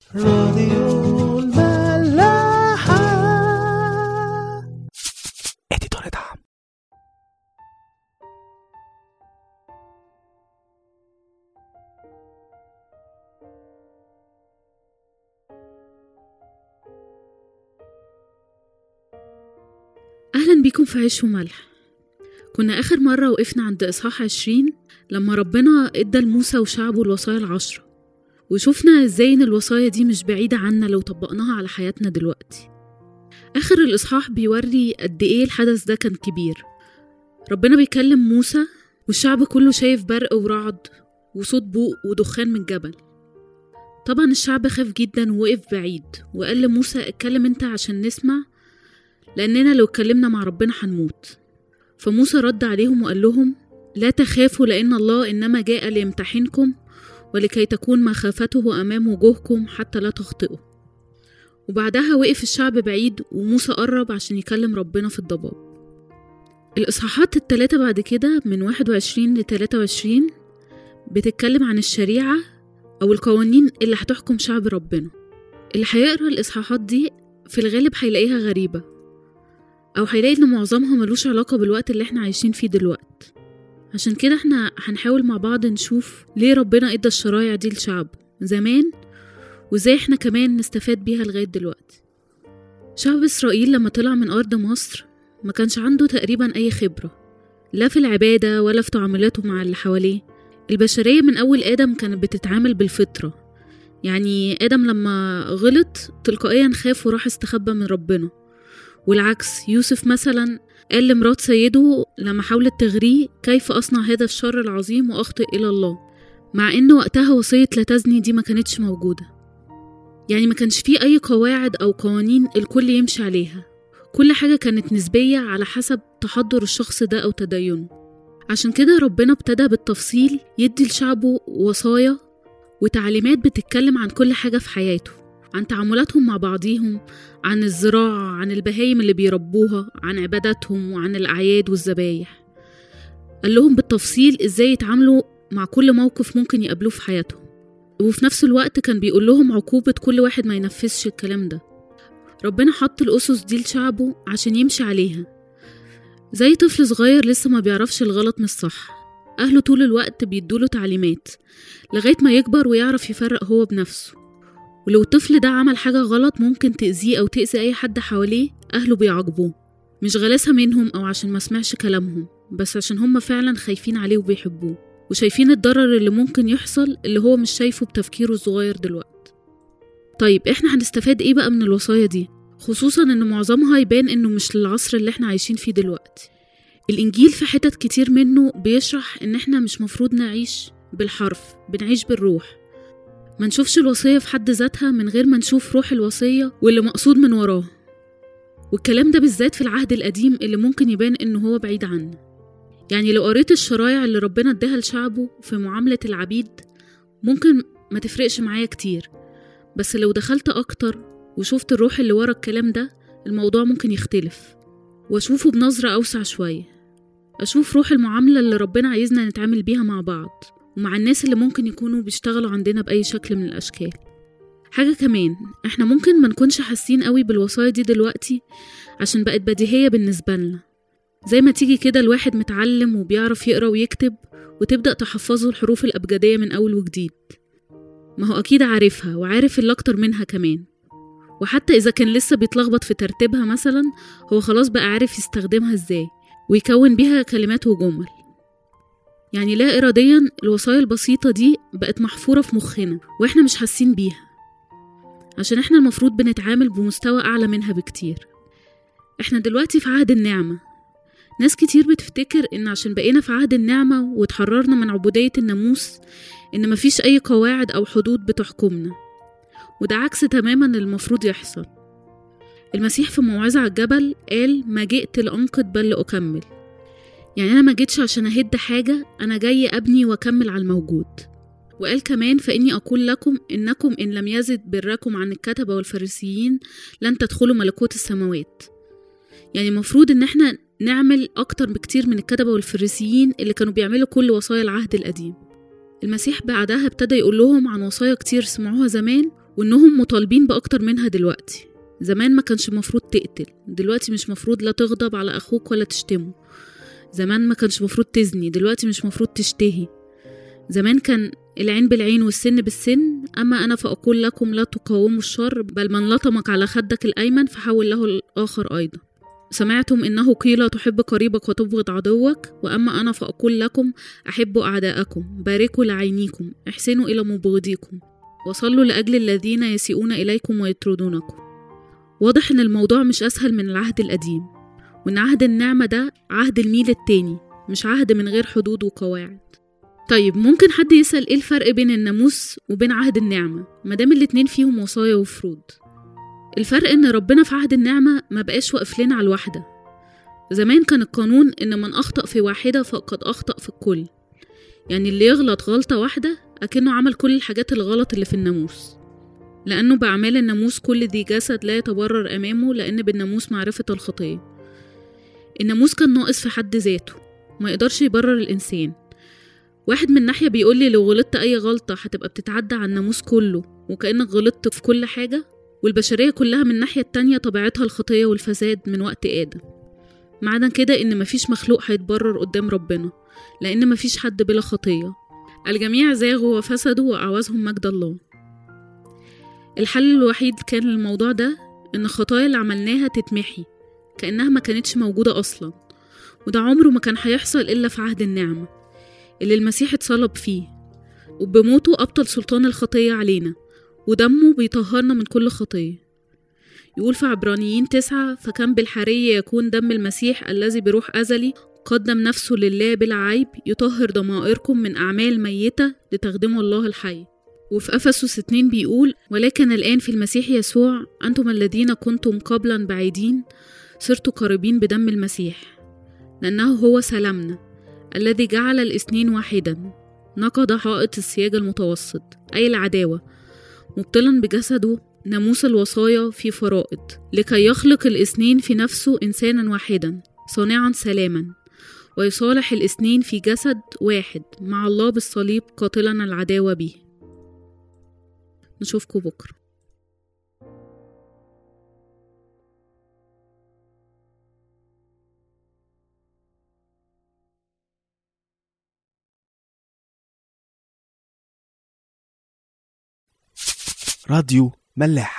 راديو الملاحة اديتور دعم أهلا بيكم في عيش وملح كنا آخر مرة وقفنا عند إصحاح عشرين لما ربنا إدى لموسى وشعبه الوصايا العشرة وشوفنا إزاي إن الوصايا دي مش بعيدة عنا لو طبقناها على حياتنا دلوقتي آخر الإصحاح بيوري قد إيه الحدث ده كان كبير ربنا بيكلم موسى والشعب كله شايف برق ورعد وصوت بوق ودخان من الجبل طبعا الشعب خاف جدا ووقف بعيد وقال لموسى اتكلم انت عشان نسمع لأننا لو اتكلمنا مع ربنا هنموت فموسى رد عليهم وقال لهم لا تخافوا لأن الله إنما جاء ليمتحنكم ولكي تكون مخافته أمام وجوهكم حتى لا تخطئوا وبعدها وقف الشعب بعيد وموسى قرب عشان يكلم ربنا في الضباب الإصحاحات التلاتة بعد كده من 21 ل 23 بتتكلم عن الشريعة أو القوانين اللي هتحكم شعب ربنا اللي هيقرا الإصحاحات دي في الغالب هيلاقيها غريبة أو هيلاقي إن معظمها ملوش علاقة بالوقت اللي احنا عايشين فيه دلوقت عشان كده احنا هنحاول مع بعض نشوف ليه ربنا ادى الشرايع دي لشعبه زمان وازاي احنا كمان نستفاد بيها لغاية دلوقتي شعب إسرائيل لما طلع من أرض مصر ما كانش عنده تقريبا أي خبرة لا في العبادة ولا في تعاملاته مع اللي حواليه البشرية من أول آدم كانت بتتعامل بالفطرة يعني آدم لما غلط تلقائيا خاف وراح استخبى من ربنا والعكس يوسف مثلا قال لمرات سيده لما حاولت تغريه كيف أصنع هذا الشر العظيم وأخطئ إلى الله مع إن وقتها وصية لا تزني دي ما كانتش موجودة يعني ما كانش فيه أي قواعد أو قوانين الكل يمشي عليها كل حاجة كانت نسبية على حسب تحضر الشخص ده أو تدينه عشان كده ربنا ابتدى بالتفصيل يدي لشعبه وصايا وتعليمات بتتكلم عن كل حاجة في حياته عن تعاملاتهم مع بعضيهم عن الزراعة عن البهايم اللي بيربوها عن عباداتهم وعن الأعياد والذبايح قال لهم بالتفصيل إزاي يتعاملوا مع كل موقف ممكن يقابلوه في حياتهم وفي نفس الوقت كان بيقول لهم عقوبة كل واحد ما ينفذش الكلام ده ربنا حط الأسس دي لشعبه عشان يمشي عليها زي طفل صغير لسه ما بيعرفش الغلط من الصح أهله طول الوقت بيدوله تعليمات لغاية ما يكبر ويعرف يفرق هو بنفسه ولو الطفل ده عمل حاجة غلط ممكن تأذيه أو تأذي أي حد حواليه أهله بيعاقبوه مش غلاسة منهم أو عشان ما سمعش كلامهم بس عشان هما فعلا خايفين عليه وبيحبوه وشايفين الضرر اللي ممكن يحصل اللي هو مش شايفه بتفكيره الصغير دلوقتي طيب احنا هنستفاد ايه بقى من الوصايا دي خصوصا ان معظمها يبان انه مش للعصر اللي احنا عايشين فيه دلوقتي الانجيل في حتت كتير منه بيشرح ان احنا مش مفروض نعيش بالحرف بنعيش بالروح ما نشوفش الوصية في حد ذاتها من غير ما نشوف روح الوصية واللي مقصود من وراه والكلام ده بالذات في العهد القديم اللي ممكن يبان انه هو بعيد عنا يعني لو قريت الشرايع اللي ربنا اداها لشعبه في معاملة العبيد ممكن ما تفرقش معايا كتير بس لو دخلت أكتر وشفت الروح اللي ورا الكلام ده الموضوع ممكن يختلف وأشوفه بنظرة أوسع شوية أشوف روح المعاملة اللي ربنا عايزنا نتعامل بيها مع بعض ومع الناس اللي ممكن يكونوا بيشتغلوا عندنا بأي شكل من الأشكال حاجة كمان احنا ممكن ما نكونش حاسين قوي بالوصايا دي دلوقتي عشان بقت بديهية بالنسبة لنا زي ما تيجي كده الواحد متعلم وبيعرف يقرا ويكتب وتبدأ تحفظه الحروف الأبجدية من أول وجديد ما هو أكيد عارفها وعارف اللي أكتر منها كمان وحتى إذا كان لسه بيتلخبط في ترتيبها مثلا هو خلاص بقى عارف يستخدمها إزاي ويكون بيها كلمات وجمل يعني لا إراديا الوصايا البسيطة دي بقت محفورة في مخنا وإحنا مش حاسين بيها عشان إحنا المفروض بنتعامل بمستوى أعلى منها بكتير إحنا دلوقتي في عهد النعمة ناس كتير بتفتكر إن عشان بقينا في عهد النعمة واتحررنا من عبودية الناموس إن مفيش أي قواعد أو حدود بتحكمنا وده عكس تماما المفروض يحصل المسيح في موعظة على الجبل قال ما جئت لأنقض بل لأكمل يعني أنا ما جيتش عشان أهد حاجة أنا جاي أبني وأكمل على الموجود وقال كمان فإني أقول لكم إنكم إن لم يزد بركم عن الكتبة والفريسيين لن تدخلوا ملكوت السماوات يعني المفروض إن إحنا نعمل أكتر بكتير من الكتبة والفريسيين اللي كانوا بيعملوا كل وصايا العهد القديم المسيح بعدها ابتدى يقول لهم عن وصايا كتير سمعوها زمان وإنهم مطالبين بأكتر منها دلوقتي زمان ما كانش مفروض تقتل دلوقتي مش مفروض لا تغضب على أخوك ولا تشتمه زمان ما كانش مفروض تزني دلوقتي مش مفروض تشتهي زمان كان العين بالعين والسن بالسن أما أنا فأقول لكم لا تقاوموا الشر بل من لطمك على خدك الأيمن فحول له الآخر أيضا سمعتم إنه قيل تحب قريبك وتبغض عدوك وأما أنا فأقول لكم أحبوا أعداءكم باركوا لعينيكم احسنوا إلى مبغضيكم وصلوا لأجل الذين يسيئون إليكم ويطردونكم واضح إن الموضوع مش أسهل من العهد القديم وإن عهد النعمة ده عهد الميل التاني مش عهد من غير حدود وقواعد طيب ممكن حد يسأل إيه الفرق بين الناموس وبين عهد النعمة مادام الاتنين فيهم وصايا وفروض الفرق إن ربنا في عهد النعمة ما بقاش واقف لنا على الواحدة زمان كان القانون إن من أخطأ في واحدة فقد أخطأ في الكل يعني اللي يغلط غلطة واحدة أكنه عمل كل الحاجات الغلط اللي في الناموس لأنه بأعمال الناموس كل ذي جسد لا يتبرر أمامه لأن بالناموس معرفة الخطية الناموس كان ناقص في حد ذاته ما يقدرش يبرر الإنسان واحد من ناحية بيقول لي لو غلطت أي غلطة هتبقى بتتعدى على الناموس كله وكأنك غلطت في كل حاجة والبشرية كلها من الناحية التانية طبيعتها الخطية والفساد من وقت آدم معنى كده إن مفيش مخلوق هيتبرر قدام ربنا لأن مفيش حد بلا خطية الجميع زاغوا وفسدوا وأعوزهم مجد الله الحل الوحيد كان للموضوع ده إن الخطايا اللي عملناها تتمحي كأنها ما كانتش موجودة أصلا وده عمره ما كان هيحصل إلا في عهد النعمة اللي المسيح اتصلب فيه وبموته أبطل سلطان الخطية علينا ودمه بيطهرنا من كل خطية يقول في عبرانيين تسعة فكان بالحري يكون دم المسيح الذي بروح أزلي قدم نفسه لله بلا عيب يطهر ضمائركم من أعمال ميتة لتخدموا الله الحي وفي أفسس 2 بيقول ولكن الآن في المسيح يسوع أنتم الذين كنتم قبلا بعيدين صرتوا قريبين بدم المسيح لأنه هو سلامنا الذي جعل الاثنين واحدا نقض حائط السياج المتوسط أي العداوة مبطلا بجسده ناموس الوصايا في فرائض لكي يخلق الاثنين في نفسه إنسانا واحدا صانعا سلاما ويصالح الاثنين في جسد واحد مع الله بالصليب قاتلا العداوة به نشوفكم بكرة راديو ملاح